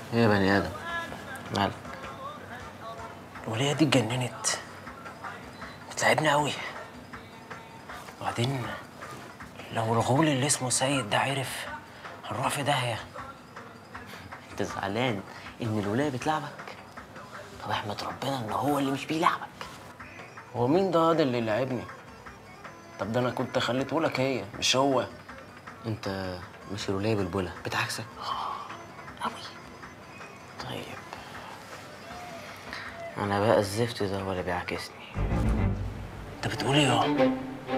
ايه يا بني ادم مالك الولية دي اتجننت بتساعدني قوي وبعدين لو الغول اللي اسمه سيد ده عرف هنروح في داهية انت زعلان ان الولايه بتلعبك طب احمد ربنا ان هو اللي مش بيلعبك هو مين ده ده اللي لعبني طب ده انا كنت خليته لك هي مش هو انت مش الولايه بالبوله بتعكسك قوي طيب انا بقى الزفت ده ولا بيعكسني انت بتقول ايه يا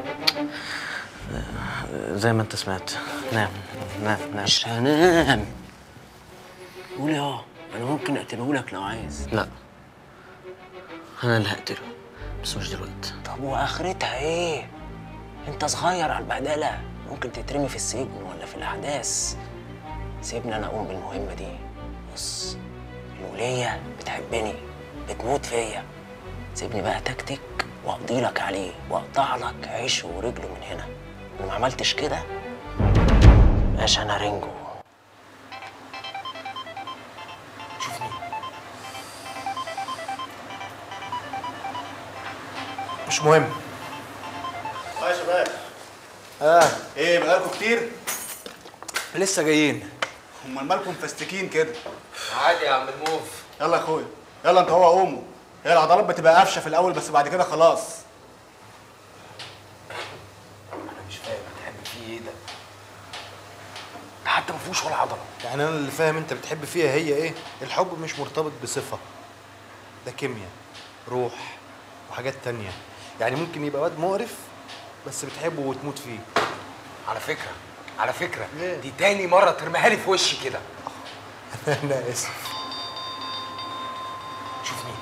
زي ما انت سمعت نام نام نام مش هنام قول يا انا ممكن اقتله لك لو عايز لا انا اللي هقتله بس مش دلوقتي طب واخرتها ايه انت صغير على البهدله ممكن تترمي في السجن ولا في الاحداث سيبني انا اقوم بالمهمه دي بص الوليه بتحبني بتموت فيا سيبني بقى تكتك واقضي لك عليه واقطع لك عيشه ورجله من هنا انا ما عملتش كده باش انا رينجو شوفني مش مهم اه يا شباب اه ايه بقالكم كتير لسه جايين امال مالكم فاستكين كده عادي يا عم الموف يلا يا اخويا يلا انت هو قوموا هي العضلات بتبقى قافشه في الاول بس بعد كده خلاص انا مش فاهم هتحب فيه ايه ده ده حتى ما فيهوش ولا عضله يعني انا اللي فاهم انت بتحب فيها هي ايه الحب مش مرتبط بصفه ده كيمياء روح وحاجات تانية يعني ممكن يبقى واد مقرف بس بتحبه وتموت فيه على فكرة على فكرة إيه؟ دي تاني مرة ترميها لي في وشي كده انا اسف شوفني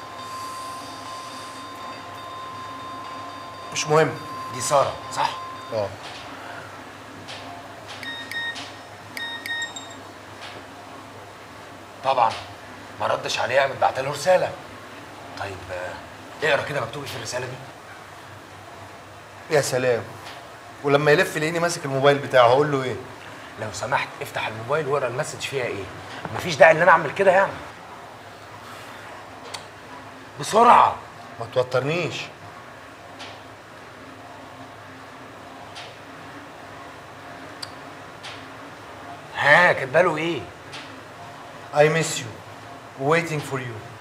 مش مهم دي سارة صح؟ اه طبعا ما ردش عليها من بعت له رسالة طيب آه، اقرا كده مكتوب إيه في الرسالة دي يا سلام ولما يلف يلاقيني ماسك الموبايل بتاعه هقول له ايه لو سمحت افتح الموبايل واقرا المسج فيها ايه مفيش داعي ان انا اعمل كده يعني بسرعة ما توترنيش ها كاتبه له ايه I miss you waiting for you